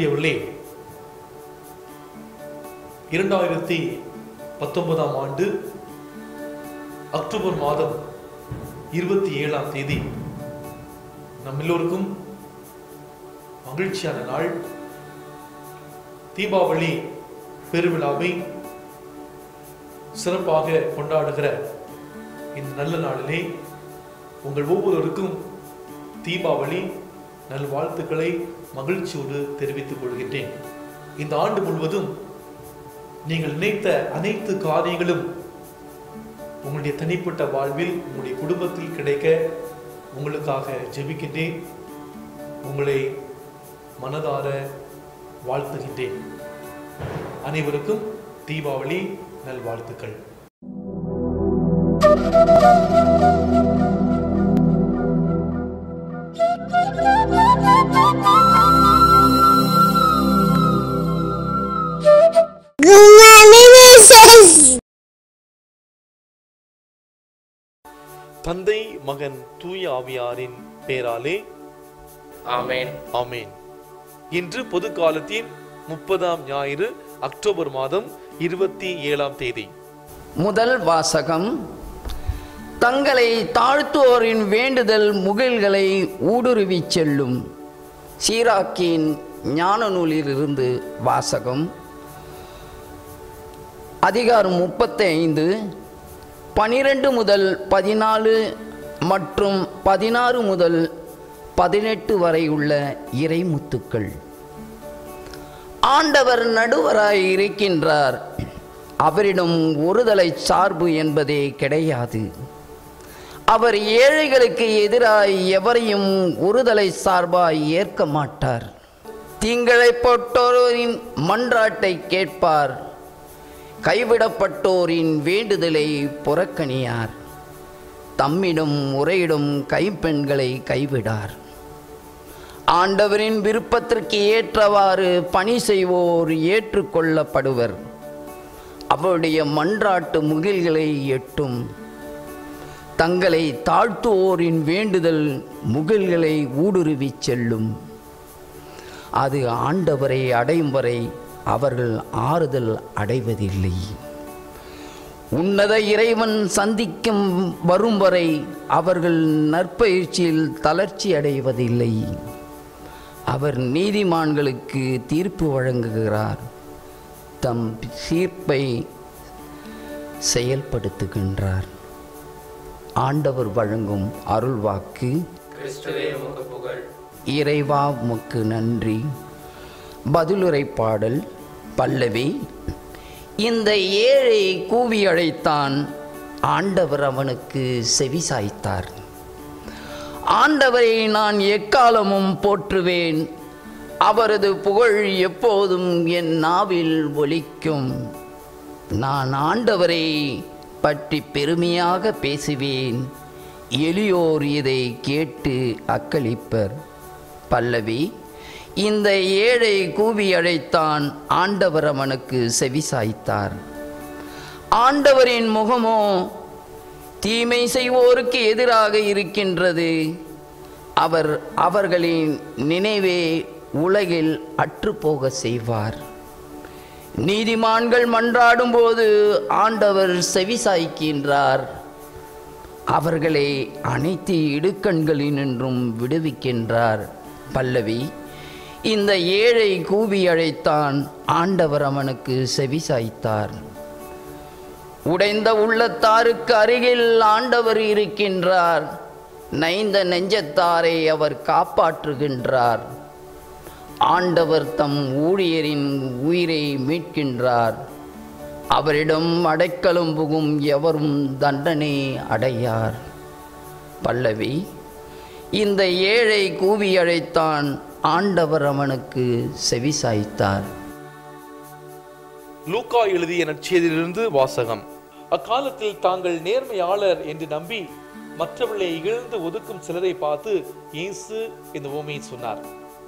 அன்பிற்குரியவர்களே இரண்டாயிரத்தி பத்தொன்பதாம் ஆண்டு அக்டோபர் மாதம் இருபத்தி ஏழாம் தேதி நம் எல்லோருக்கும் மகிழ்ச்சியான நாள் தீபாவளி பெருவிழாவை சிறப்பாக கொண்டாடுகிற இந்த நல்ல நாளிலே உங்கள் ஒவ்வொருவருக்கும் தீபாவளி நல்வாழ்த்துக்களை மகிழ்ச்சியோடு தெரிவித்துக் கொள்கின்றேன் இந்த ஆண்டு முழுவதும் நீங்கள் நினைத்த அனைத்து காரியங்களும் உங்களுடைய தனிப்பட்ட வாழ்வில் உங்களுடைய குடும்பத்தில் கிடைக்க உங்களுக்காக ஜெபிக்கின்றேன் உங்களை மனதார வாழ்த்துகின்றேன் அனைவருக்கும் தீபாவளி நல்வாழ்த்துக்கள் Good morning, Mrs. தந்தை மகன் தூய ஆவியாரின் பெயராலே ஆமென் ஆமேன் இன்று பொது காலத்தின் முப்பதாம் ஞாயிறு அக்டோபர் மாதம் இருபத்தி ஏழாம் தேதி முதல் வாசகம் தங்களை தாழ்த்துவோரின் வேண்டுதல் முகில்களை ஊடுருவிச் செல்லும் சீராக்கின் ஞான நூலிலிருந்து வாசகம் அதிகாரம் முப்பத்தி ஐந்து பனிரெண்டு முதல் பதினாலு மற்றும் பதினாறு முதல் பதினெட்டு வரை உள்ள இறைமுத்துக்கள் ஆண்டவர் நடுவராய் இருக்கின்றார் அவரிடம் ஒருதலை சார்பு என்பதே கிடையாது அவர் ஏழைகளுக்கு எதிராய் எவரையும் ஒருதலை சார்பாய் ஏற்க மாட்டார் தீங்கிழைப்பட்டோரின் மன்றாட்டை கேட்பார் கைவிடப்பட்டோரின் வேண்டுதலை புறக்கணியார் தம்மிடம் முறையிடும் கைப்பெண்களை கைவிடார் ஆண்டவரின் விருப்பத்திற்கு ஏற்றவாறு பணி செய்வோர் ஏற்றுக்கொள்ளப்படுவர் அவருடைய மன்றாட்டு முகில்களை எட்டும் தங்களை தாழ்த்துவோரின் வேண்டுதல் முகில்களை ஊடுருவிச் செல்லும் அது ஆண்டவரை அடையும் வரை அவர்கள் ஆறுதல் அடைவதில்லை உன்னத இறைவன் சந்திக்கும் வரும் வரை அவர்கள் நற்பயிற்சியில் தளர்ச்சி அடைவதில்லை அவர் நீதிமான்களுக்கு தீர்ப்பு வழங்குகிறார் தம் தீர்ப்பை செயல்படுத்துகின்றார் ஆண்டவர் வழங்கும் அருள்வாக்கு கிறிஸ்துவே உமக்கு புகழ் இறைவா உமக்கு நன்றி பதிலுரை பாடல் பல்லவி இந்த ஏழை கூவி அழைத்தான் ஆண்டவர் அவனுக்கு செவி சாய்த்தார் ஆண்டவரை நான் எக்காலமும் போற்றுவேன் அவரது புகழ் எப்போதும் என் நாவில் ஒலிக்கும் நான் ஆண்டவரை பற்றி பெருமையாக பேசுவேன் எளியோர் இதை கேட்டு அக்களிப்பர் பல்லவி இந்த ஏழை கூவி அழைத்தான் ஆண்டவர் அவனுக்கு செவி சாய்த்தார் ஆண்டவரின் முகமோ தீமை செய்வோருக்கு எதிராக இருக்கின்றது அவர் அவர்களின் நினைவே உலகில் அற்றுப்போக செய்வார் நீதிமான்கள் மன்றாடும்போது ஆண்டவர் செவி சாய்க்கின்றார் அவர்களை அனைத்து இடுக்கண்களினின்றும் விடுவிக்கின்றார் பல்லவி இந்த ஏழை கூவி அழைத்தான் ஆண்டவர் அவனுக்கு செவி சாய்த்தார் உடைந்த உள்ளத்தாருக்கு அருகில் ஆண்டவர் இருக்கின்றார் நைந்த நெஞ்சத்தாரை அவர் காப்பாற்றுகின்றார் ஆண்டவர் தம் ஊழியரின் உயிரை மீட்கின்றார் அவரிடம் அடைக்கலம் புகும் எவரும் தண்டனை அடையார் பல்லவி இந்த ஏழை கூவி அழைத்தான் ஆண்டவர் அவனுக்கு செவி சாய்த்தார் லூக்கா எழுதிய நற்செய்தியிலிருந்து வாசகம் அக்காலத்தில் தாங்கள் நேர்மையாளர் என்று நம்பி மற்றவர்களை இகழ்ந்து ஒதுக்கும் சிலரை பார்த்து இயேசு இந்த உவமையை சொன்னார்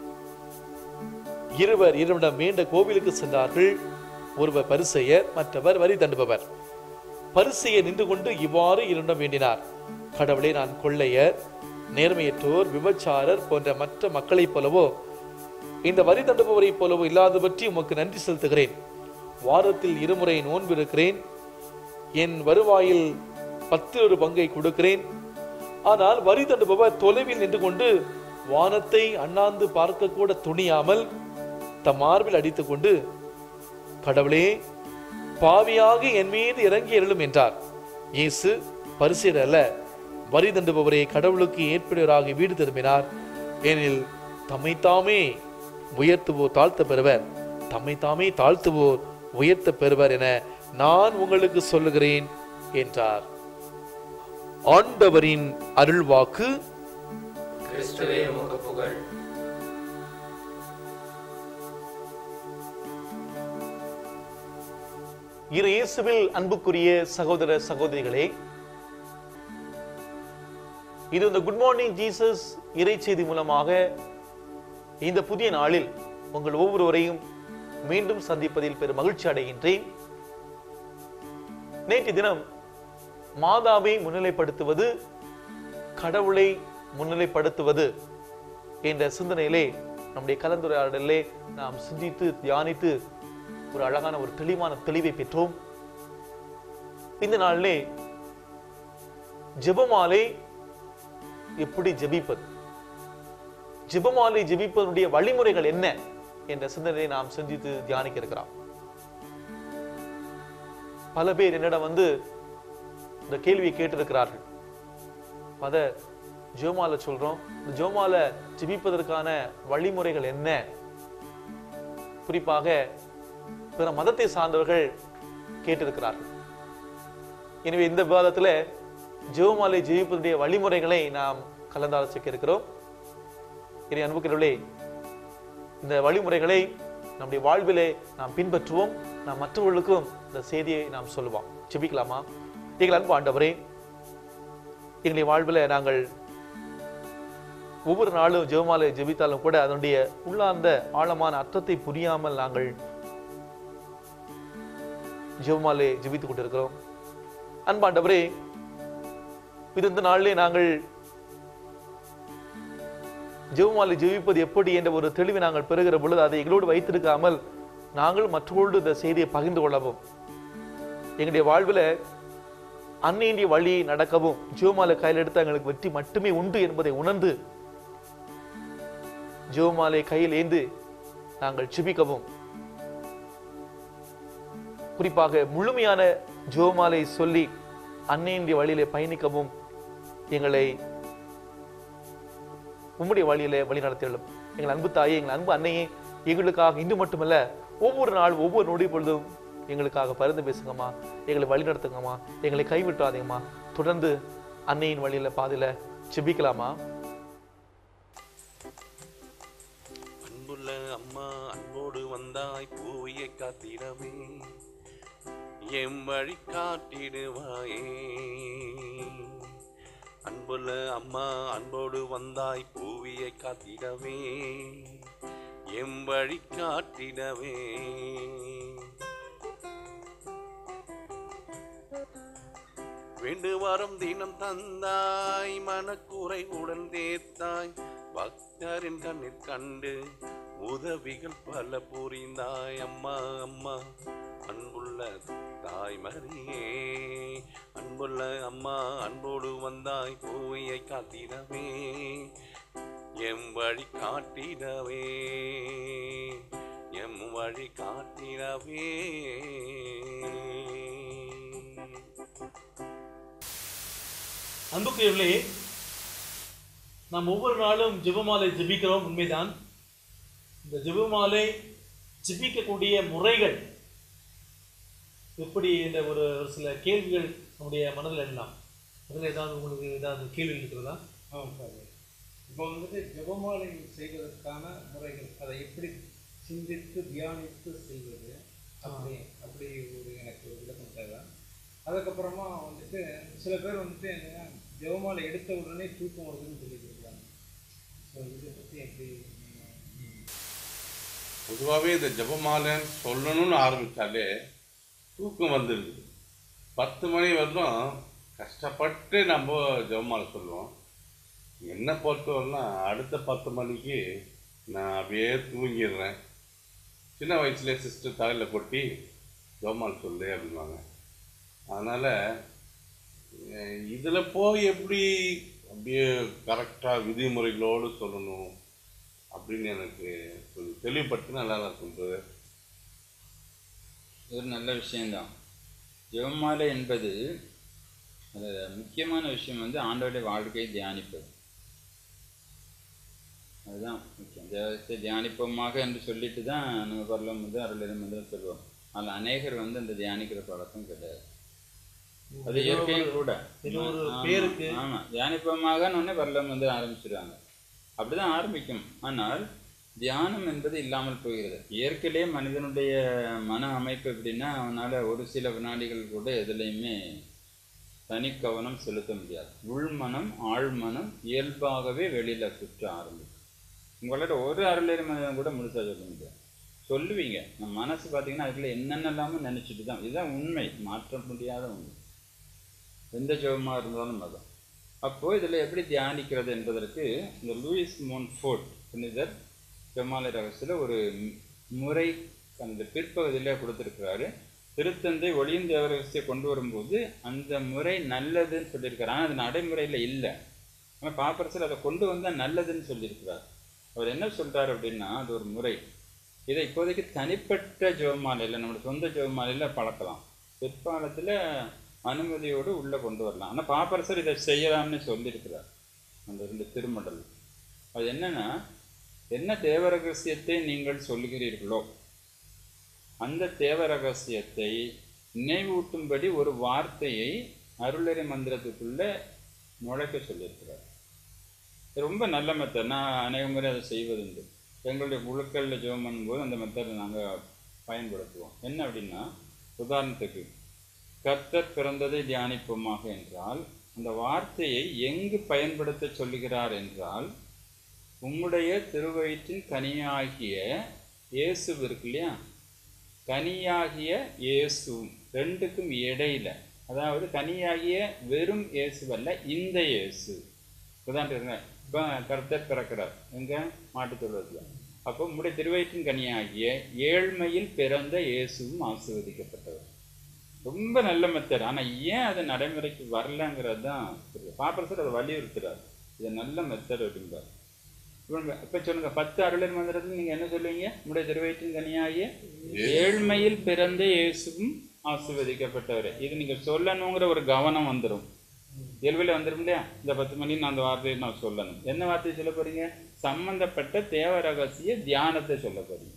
இருவர் இருவரிடம் வேண்ட கோவிலுக்கு சென்றார்கள் ஒருவர் பரிசெயர் மற்றவர் வரி தண்டுபவர் பரிசெயர் நின்று கொண்டு இவ்வாறு இரண்டும் வேண்டினார் கடவுளே நான் கொள்ளையர் நேர்மையற்றோர் விபச்சாரர் போன்ற மற்ற மக்களைப் போலவோ இந்த வரி தண்டுபவரைப் போலவோ இல்லாத பற்றி உமக்கு நன்றி செலுத்துகிறேன் வாரத்தில் இருமுறை நோன்பு இருக்கிறேன் என் வருவாயில் பத்து ஒரு பங்கை கொடுக்கிறேன் ஆனால் வரி தண்டுபவர் தொலைவில் நின்று கொண்டு வானத்தை அண்ணாந்து பார்க்க கூட துணியாமல் தம் மார்பில் அடித்துக் கொண்டு கடவுளே பாவியாக என் மீது இறங்கி எழலும் என்றார் இயேசு பரிசீர் அல்ல வரி தண்டுபவரை கடவுளுக்கு ஏற்படுவராக வீடு திரும்பினார் ஏனெனில் தம்மைத்தாமே உயர்த்துவோர் தாழ்த்த பெறுவர் தம்மைத்தாமே தாழ்த்துவோர் உயர்த்த பெறுவர் என நான் உங்களுக்கு சொல்லுகிறேன் என்றார் ஆண்டவரின் அருள்வாக்கு கிறிஸ்துவே உமக்கு புகழ் இரு இயேசுவில் அன்புக்குரிய சகோதர சகோதரிகளே இது இந்த குட் மார்னிங் ஜீசஸ் இறை செய்தி மூலமாக இந்த புதிய நாளில் உங்கள் ஒவ்வொருவரையும் மீண்டும் சந்திப்பதில் பெரும் மகிழ்ச்சி அடைகின்றேன் நேற்று தினம் மாதாவை முன்னிலைப்படுத்துவது கடவுளை முன்னிலைப்படுத்துவது என்ற சிந்தனையிலே நம்முடைய கலந்துரையாடலே நாம் சிந்தித்து தியானித்து ஒரு அழகான ஒரு தெளிவான தெளிவை பெற்றோம் இந்த நாளிலே ஜெபமாலை எப்படி ஜெபிப்பது ஜெபமாலை ஜெபிப்பதனுடைய வழிமுறைகள் என்ன என்ற சிந்தனையை நாம் சிந்தித்து தியானிக்க இருக்கிறோம் பல பேர் என்னிடம் வந்து இந்த கேள்வியை கேட்டிருக்கிறார்கள் அத ஜோமால சொல்றோம் இந்த ஜோமால ஜெபிப்பதற்கான வழிமுறைகள் என்ன குறிப்பாக பிற மதத்தை சார்ந்தவர்கள் கேட்டிருக்கிறார்கள் எனவே இந்த விவாதத்துல ஜெபமாலை ஜெயிப்பதுடைய வழிமுறைகளை நாம் கலந்தாலோசிக்க இருக்கிறோம் இனி அன்புக்கிறவர்களே இந்த வழிமுறைகளை நம்முடைய வாழ்விலே நாம் பின்பற்றுவோம் நாம் மற்றவர்களுக்கும் இந்த செய்தியை நாம் சொல்லுவோம் ஜெபிக்கலாமா எங்கள் அன்பு ஆண்டவரே எங்களுடைய வாழ்வில் நாங்கள் ஒவ்வொரு நாளும் ஜெபமாலை ஜெபித்தாலும் கூட அதனுடைய உள்ளார்ந்த ஆழமான அர்த்தத்தை புரியாமல் நாங்கள் ஜெபமாலை ஜெபித்துக் கொண்டிருக்கிறோம் அன்பாண்டவரே இது இந்த நாளிலே நாங்கள் ஜெபமாலை ஜெபிப்பது எப்படி என்ற ஒரு தெளிவை நாங்கள் பெறுகிற பொழுது அதை எங்களோடு வைத்திருக்காமல் நாங்கள் மற்றவர்களோடு இந்த செய்தியை பகிர்ந்து கொள்ளவும் எங்களுடைய வாழ்வில் அன்னையின்றி வழி நடக்கவும் ஜெபமாலை கையில் எடுத்து எங்களுக்கு வெற்றி மட்டுமே உண்டு என்பதை உணர்ந்து ஜெபமாலை கையில் ஏந்து நாங்கள் ஜெபிக்கவும் குறிப்பாக முழுமையான ஜெபமாலை சொல்லி அன்னையின்றி வழியிலே பயணிக்கவும் எங்களை உம்முடைய வழியிலே வழி நடத்தியுள்ளோம் எங்கள் அன்பு தாயே எங்கள் அன்பு அன்னையே எங்களுக்காக இன்று மட்டுமல்ல ஒவ்வொரு நாள் ஒவ்வொரு நொடி பொழுதும் எங்களுக்காக பரிந்து பேசுங்கம்மா எங்களை வழி நடத்துங்கம்மா எங்களை கைவிட்டுறாதீங்கம்மா தொடர்ந்து அன்னையின் வழியில பாதையில செபிக்கலாமா அன்புள்ள அம்மா அன்போடு வந்தாய் பூவியை காத்திடவே எம் வழி காட்டிடுவாயே அன்புள்ள அம்மா அன்போடு வந்தாய் பூவியை காத்திடவே எம் வழி காட்டிடவே வேண்டு வாரம் தினம் தந்தாய் மனக்குறை உடன் தேத்தாய் பக்தரின் கண்ணில் கண்டு உதவிகள் பல புரிந்தாய் அம்மா அம்மா அன்புள்ள தாய் மரியே அன்புள்ள அம்மா அன்போடு வந்தாய் பூவையை காத்திடவே எம் வழி காட்டிடவே எம் வழி காட்டிடவே அன்புக்குரியவர்களே நாம் ஒவ்வொரு நாளும் ஜெபமாலை ஜெபிக்கிறோம் உண்மைதான் இந்த ஜெபமாலை ஜெபிக்கக்கூடிய முறைகள் எப்படி என்ற ஒரு ஒரு சில கேள்விகள் நம்முடைய மனதில் எண்ணலாம் அதில் ஏதாவது உங்களுக்கு ஏதாவது கேள்வி இருக்கிறதா ஆமாம் சார் இப்போ வந்துட்டு ஜெபமாலை செய்வதற்கான முறைகள் அதை எப்படி சிந்தித்து தியானித்து செய்வது அப்படி அப்படி ஒரு எனக்கு ஒரு விளக்கம் தேவை அதுக்கப்புறமா வந்துட்டு சில பேர் வந்துட்டு என்னன்னா ஜெபமாலை எடுத்த உடனே தூக்கம் வருதுன்னு சொல்லிட்டு இருக்காங்க ஸோ இதை பற்றி எப்படி நீங்க- பொதுவாகவே இந்த ஜெபமாலைன்னு சொல்லணும்னு ஆரம்பித்தாலே தூக்கம் வந்துடுது பத்து மணி வரலும் கஷ்டப்பட்டு நம்ம ஜெபமாலை சொல்லுவோம் என்னை பொறுத்தவரைலாம் அடுத்த பத்து மணிக்கு நான் அப்படியே தூங்கிடுறேன் சின்ன வயசுலேயே சிஸ்டர் தலையில் கொட்டி ஜோமால் சொல்லு அப்படிம்பாங்க அதனால் இதில் போய் எப்படி அப்படியே கரெக்டாக விதிமுறைகளோடு சொல்லணும் அப்படின்னு எனக்கு கொஞ்சம் தெளிவுபடுத்தி நல்லா இருக்கும் brother. இது ஒரு நல்ல விஷயம்தான் ஜெபமாலை என்பது அது முக்கியமான விஷயம் வந்து ஆண்டவருடைய வாழ்க்கையை தியானிப்பது அதுதான் முக்கியம் ஜெபத்தை தியானிப்போமாக என்று சொல்லிட்டு தான் நம்ம பரலம் வந்து அருளிடம் வந்து சொல்லுவோம் அதில் அநேகர் வந்து அந்த தியானிக்கிற பழக்கம் கிடையாது அது இயற்கையும் கூட இது ஒரு ஆமா, பேருக்கு. ஆமா தியானிப்பமாக உடனே பரலம் வந்து ஆரம்பிச்சிடுவாங்க அப்படிதான் ஆரம்பிக்கும் ஆனால் தியானம் என்பது இல்லாமல் போகிறது இயற்கையிலே மனிதனுடைய மன அமைப்பு எப்படின்னா அவனால ஒரு சில வினாடிகள் கூட எதுலையுமே தனி கவனம் செலுத்த முடியாது உள்மனம் ஆழ்மனம் இயல்பாகவே வெளியில சுற்ற ஆரம்பிக்கும் உங்களால ஒரு அருளேரி மனிதன் கூட முழுசா சொல்ல முடியாது சொல்லுவீங்க நம்ம மனசு பார்த்தீங்கன்னா அதுக்குள்ள என்னென்னலாமோ நினைச்சிட்டு தான் இதுதான் உண்மை மாற்ற முடியாத உண்மை எந்த ஜெபமா இருந்தாலும் அதான் அப்போ இதுல எப்படி தியானிக்கிறது என்பதற்கு இந்த லூயிஸ் மோன்ஃபோர்ட் புனிதர் ஜெமாலை ரகசியில் ஒரு மு- முறை அந்த பிற்பகுதியில கொடுத்துருக்கிறாரு திருத்தந்தை ஒளியும் தேவ ரகசியை கொண்டு வரும்போது அந்த முறை நல்லதுன்னு சொல்லியிருக்காரு ஆனால் அது நடைமுறையில் இல்லை ஆனால் பாப்பரசர் அதை கொண்டு வந்தால் நல்லதுன்னு சொல்லியிருக்கிறார் அவர் என்ன சொல்றாரு அப்படின்னா அது ஒரு முறை இதை இப்போதைக்கு தனிப்பட்ட ஜெபமாலையில் நம்மளோட சொந்த ஜெபமாலையில் பழக்கலாம் பிற்காலத்தில் அனுமதியோடு உள்ளே கொண்டு வரலாம் ஆனால் பாப்பரசர் இதை செய்யலாம்னு சொல்லியிருக்கிறார் அந்த ரெண்டு திருமடல் அது என்னன்னா என்ன தேவ ரகசியத்தை நீங்கள் சொல்லுகிறீர்களோ அந்த தேவ ரகசியத்தை நினைவூட்டும்படி ஒரு வார்த்தையை அருளறை மந்திரத்துக்குள்ள நுழைக்க சொல்லியிருக்கிறார் இது ரொம்ப நல்ல மெத்தட் நான் அநேக முறை அதை செய்வதுண்டு எங்களுடைய குழுக்களில் ஜெபம் பண்ணும்போது அந்த மெத்தடை நாங்கள் பயன்படுத்துவோம் என்ன அப்படின்னா உதாரணத்துக்கு கர்த்தர் பிறந்ததை தியானிப்போமாக என்றால் அந்த வார்த்தையை எங்கு பயன்படுத்த சொல்லுகிறார் என்றால் உம்முடைய திருவயிற்றின் கனியாகிய இயேசு இருக்கு இல்லையா கனியாகிய இயேசு ரெண்டுக்கும் இடையில அதாவது கனியாகிய வெறும் இயேசுவல்ல இந்த இயேசு உதாரணத்துக்கு இப்போ கர்த்தர் பிறக்கிறார் எங்க மாட்டுத் தொழுவத்தில் அப்போ உம்முடைய திருவயிற்றின் கனியாகிய ஏழ்மையில் பிறந்த இயேசுவும் ஆசீர்வதிக்கப்பட்டவர் ரொம்ப நல்ல மெத்தட் ஆனா ஏன் அது நடைமுறைக்கு வரலங்கிறது தான் பாப்பரசர் அதை வலியுறுத்துறாரு இது நல்ல மெத்தட் அப்படிம்பார் இவங்க இப்ப சொல்லுங்க பத்து அருளர் மந்திரத்தில் நீங்க என்ன சொல்லுவீங்க உடைய திருவயிற்றின் கனியாகிய ஏழ்மையில் பிறந்த இயேசுவும் ஆசீர்வதிக்கப்பட்டவர் இது நீங்க சொல்லணுங்கிற ஒரு கவனம் வந்துடும் இயல்பில் வந்துடும் இல்லையா இந்த பத்து மணி நான் அந்த வார்த்தையை நான் சொல்லணும் என்ன வார்த்தையை சொல்ல போறீங்க சம்பந்தப்பட்ட தேவ ரகசிய தியானத்தை சொல்ல போறீங்க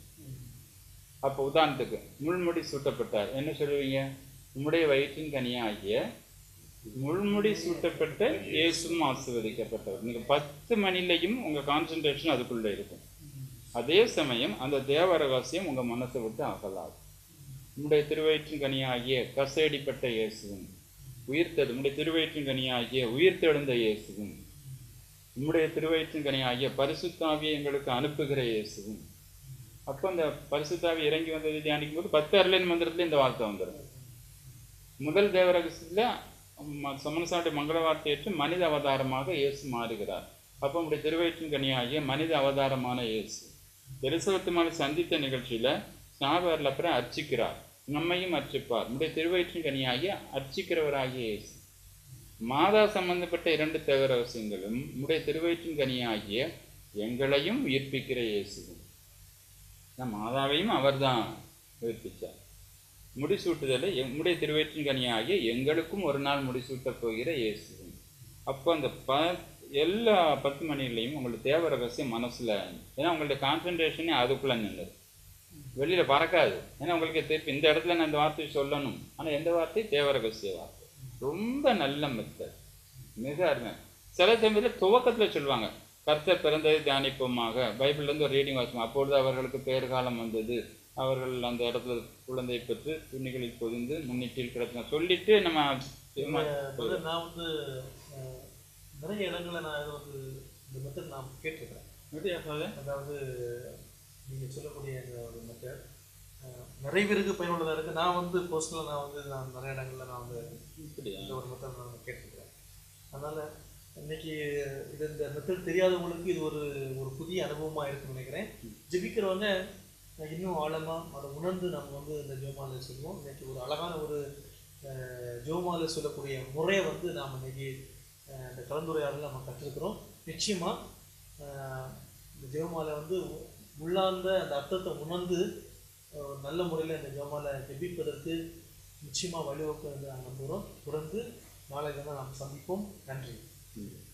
அப்போ உதாரணத்துக்கு முள்முடி சூட்டப்பட்டார் என்ன சொல்லுவீங்க உம்முடைய வயிற்றின் கனியாகிய முள்முடி சூட்டப்பட்ட இயேசுவும் ஆசீர்வதிக்கப்பட்டவர் நீங்க பத்து மணிலையும் உங்க கான்சென்ட்ரேஷன் அதுக்குள்ள இருக்கும் அதே சமயம் அந்த தேவ ரகசியம் உங்க மனசை விட்டு அகலாது உம்முடைய திருவயிற்றின் கனியாகிய கசையடிப்பட்ட இயேசுவும் உயிர்த்தெழு உம்முடைய திருவயிற்றின் கனியாகிய உயிர்த்தெழுந்த இயேசுவும் உம்முடைய திருவயிற்றின் கனியாகிய பரிசுத்தாவியை எங்களுக்கு அனுப்புகிற இயேசுவும் அப்போ அந்த பரிசுத்தாவி இறங்கி வந்ததை தியானிக்கும் போது பத்து அருளின் மந்திரத்துல இந்த வார்த்தை வந்துடும் முதல் தேவரகசியத்தில் சமணசாட்டி மங்கள வார்த்தையற்று மனித அவதாரமாக இயேசு மாறுகிறார் அப்போ நம்முடைய திருவயிற்றின் கனியாகிய மனித அவதாரமான இயேசு எலிசபெத்துமான சந்தித்த நிகழ்ச்சியில ஸ்நாபகர்ல அப்புறம் அர்ச்சிக்கிறார் நம்மையும் அர்ச்சிப்பார் நம்முடைய திருவயிற்றின் கனியாகிய அர்ச்சிக்கிறவராகிய இயேசு மாதா சம்பந்தப்பட்ட இரண்டு தேவ ரகசியங்களும் நம்முடைய திருவயிற்றின் கனியாகிய எங்களையும் உயிர்ப்பிக்கிற இயேசுவும் நான் மாதாவையும் அவர்தான் உயிர்ப்பிச்சார் முடிசூட்டுதலை எம்முடைய திருவயிற்றின் கனியாகிய எங்களுக்கும் ஒரு நாள் முடிசூட்டப் போகிற இயேசுவும் அப்போ அந்த ப எல்லா பத்து மணிலையும் உங்களுக்கு தேவ ரகசியம் மனசுல ஏன்னா உங்களுடைய கான்சென்ட்ரேஷனே அதுக்குள்ள நின்றுது வெளியில பறக்காது ஏன்னா உங்களுக்கு திருப்பி இந்த இடத்துல நான் இந்த வார்த்தையை சொல்லணும் ஆனா எந்த வார்த்தை தேவ ரகசிய வார்த்தை ரொம்ப நல்ல மெத்தட் மிக அருமை சில சமயத்தில் துவக்கத்துல சொல்லுவாங்க கர்த்தர் பிறந்ததை தியானிப்போமாக பைபிள்ல இருந்து ஒரு ரீடிங் வாசிப்போம் அப்பொழுது அவர்களுக்கு பேர் காலம் வந்தது அவர்கள் அந்த இடத்துல குழந்தை பெற்று துணிகளில் பொதிந்து முன்னிட்டில் கிடத்தின சொல்லிட்டு நம்ம வந்து நான் வந்து அஹ், நிறைய இடங்களில் நான் இது வந்து இந்த மெத்தட் நான் கேட்டிருக்கிறேன் எப்படியா சொல்லுது? அதாவது நீங்கள் சொல்லக்கூடிய இந்த ஒரு மெத்தட் நிறைய பேருக்கு பயனுள்ளதாக இருக்குது நான் வந்து பர்சனலாக நான் வந்து நான் நிறைய இடங்களில் நான் வந்து இப்படியா இந்த ஒரு மெத்தட் நான் கேட்டிருக்கிறேன் அதனால் இன்னைக்கு இது இந்த மெத்தட் தெரியாதவங்களுக்கு இது ஒரு ஒரு புதிய அனுபவமாக இருக்குன்னு நினைக்கிறேன் ஜெபிக்கிறவங்க இன்னும் ஆழமாக அதை உணர்ந்து நம்ம வந்து இந்த ஜோமாலை சொல்லுவோம் இன்னைக்கு ஒரு அழகான ஒரு அஹ், ஜெபமாலை சொல்லக்கூடிய முறையை வந்து நாம் இன்னைக்கு அஹ், இந்த கலந்துரையாடல நம்ம கற்றுருக்குறோம் நிச்சயமாக இந்த ஜெபமாலை வந்து உள்ளார்ந்த அந்த அர்த்தத்தை உணர்ந்து அஹ், நல்ல முறையில் இந்த ஜெபமாலை ஜெபிப்பதற்கு நிச்சயமாக வழிவகுக்க நாங்கள் நம்புகிறோம் தொடர்ந்து நாளை தினம் நாம் சந்திப்போம் நன்றி